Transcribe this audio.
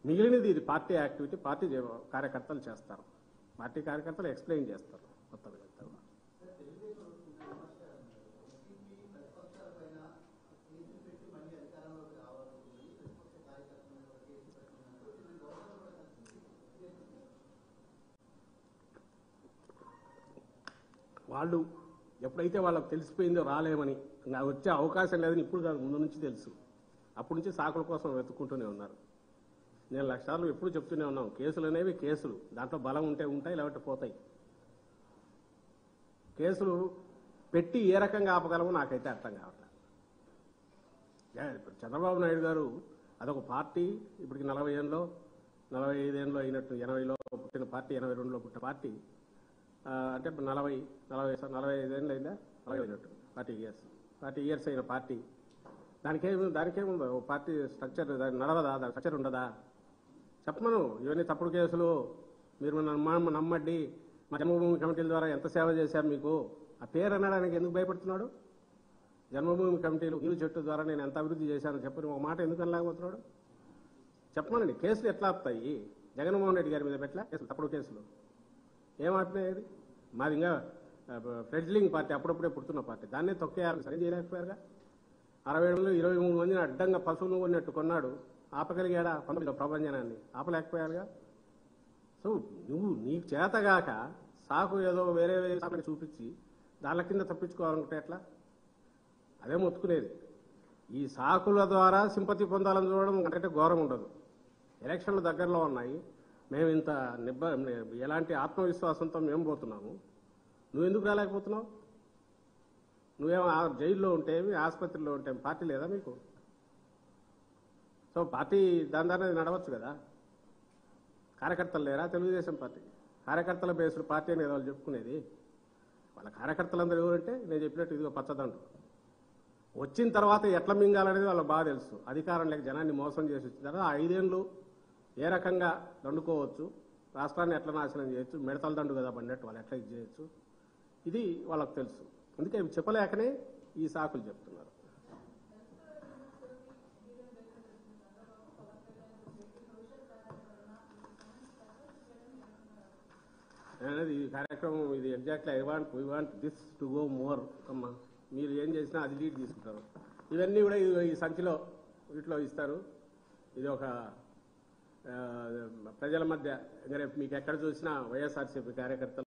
మిగిలినది ఇది party activity party చే- కార్యకర్తలు చేస్తారు పార్టీ కార్యకర్తలు ఎక్స్ప్లెయిన్ చేస్తారు మొత్తం ఇదంతా కూడా. వాళ్ళు ఎప్పుడైతే వాళ్ళకి తెలిసిపోయిందో రాలేమని ఇంకా వచ్చే అవకాశం లేదని ఇప్పుడు కాదు ముందు నుంచి తెలుసు అప్పటి నుంచి సాకుల కోసం వెతుక్కుంటూనే ఉన్నారు నేను లక్షాలు ఎప్పుడు చెప్తూనే ఉన్నాం కేసులు అనేవి కేసులు దాంట్లో బలం ఉంటే ఉంటాయి లేకపోతే పోతాయి కేసులు పెట్టి ఏ రకంగా ఆపగలమో నాకైతే అర్థం కావట్లేదు యా, ఇప్పుడు చంద్రబాబు నాయుడు గారు అదొక పార్టీ ఇప్పటికి నలభై ఏళ్ళలో నలభై ఐదేళ్ళు అయినట్టు ఎనభైలో పుట్టిన పార్టీ ఎనభై రెండులో పుట్టిన పార్టీ ఆ, అంటే ఇప్పుడు నలభై నలభై సం- నలభై ఐదేళ్ళు అయిందా నలభై అయినట్టు ఫార్టీ ఇయర్స్ ఫార్టీ ఇయర్స్ అయిన పార్టీ దానికేం దానికేముందో ఓ పార్టీ స్ట్రక్చర్ దాని నడవదా దాని స్ట్రక్చర్ ఉండదా చెప్పమను ఇవన్నీ తప్పుడు కేసులు మీరు నమ్మ నమ్మడ్డి మా జన్మభూమి కమిటీల ద్వారా ఎంత సేవ చేశారు మీకు ఆ పేరు అనడానికి ఎందుకు భయపడుతున్నాడు జన్మభూమి కమిటీలు ఇల్లు చెట్టు ద్వారా నేను ఎంత అభివృద్ధి చేశానో చెప్పని ఒక మాట ఎందుకు అనలేకపోతున్నాడు చెప్పమనండి కేసులు ఎట్లా ఆపుతాయి జగన్మోహన్ రెడ్డి గారి మీద పెట్టలే కేసులు తప్పుడు కేసులు ఏం ఆపినాయి అది మాది ఇంకా ఫ్రెడ్లింగ్ పార్టీ అప్పుడప్పుడే పుడుతున్న పార్టీ దాన్నే తొక్కేయాలి సరి చేయలేకపోయారుగా అరవై ఏడులో ఇరవై మూడు మందిని అడ్డంగా పశువులు కొన్నట్టు కొన్నాడు ఆపగలిగాడా పంతొమ్మిదిలో ప్రభంజనాన్ని ఆపలేకపోయారుగా సో నువ్వు నీకు చేతగాక సాకు ఏదో వేరే వేరే సాకుని చూపించి దాని కింద తప్పించుకోవాలనుకుంటే ఎట్లా అదే మొత్తుకునేది ఈ సాకుల ద్వారా సింపతి పొందాలని చూడడం అంటే ఘోరం ఉండదు ఎలక్షన్లు దగ్గరలో ఉన్నాయి మేము ఇంత నిబ్బ ఎలాంటి ఆత్మవిశ్వాసంతో మేము పోతున్నాము నువ్వు ఎందుకు రాలేకపోతున్నావు నువ్వేమో ఆ జైల్లో ఉంటేమి ఆసుపత్రిలో ఉంటే పార్టీ లేదా మీకు సో పార్టీ దాని ద్వారా నడవచ్చు కదా కార్యకర్తలు లేరా తెలుగుదేశం పార్టీ కార్యకర్తల బేస్డ్ పార్టీ అనేది వాళ్ళు చెప్పుకునేది వాళ్ళ కార్యకర్తలందరూ ఎవరంటే నేను చెప్పినట్టు ఇదిగో పచ్చదండు వచ్చిన తర్వాత ఎట్లా మింగాలనేది వాళ్ళకి బాగా తెలుసు అధికారం లేక జనాన్ని మోసం చేసి వచ్చిన తర్వాత ఆ ఐదేళ్ళు ఏ రకంగా దండుకోవచ్చు రాష్ట్రాన్ని ఎట్లా నాశనం చేయొచ్చు మిడతల దండు కదా పడినట్టు వాళ్ళు ఎట్లా ఇది చేయొచ్చు ఇది వాళ్ళకి తెలుసు అందుకే ఇవి చెప్పలేకనే ఈ సాకులు చెప్తున్నారు అనేది ఈ కార్యక్రమం ఇది exactly I want we want this to go more అమ్మా మీరు ఏం చేసినా అది లీడ్ తీసుకుంటారు ఇవన్నీ కూడా ఈ- ఈ సంచిలో వీటిలో ఇస్తారు ఇది ఒక ఆ, ప్రజల మధ్య ఇంకా రేపు మీకు ఎక్కడ చూసినా వైఎస్ఆర్సీపీ కార్యకర్తలు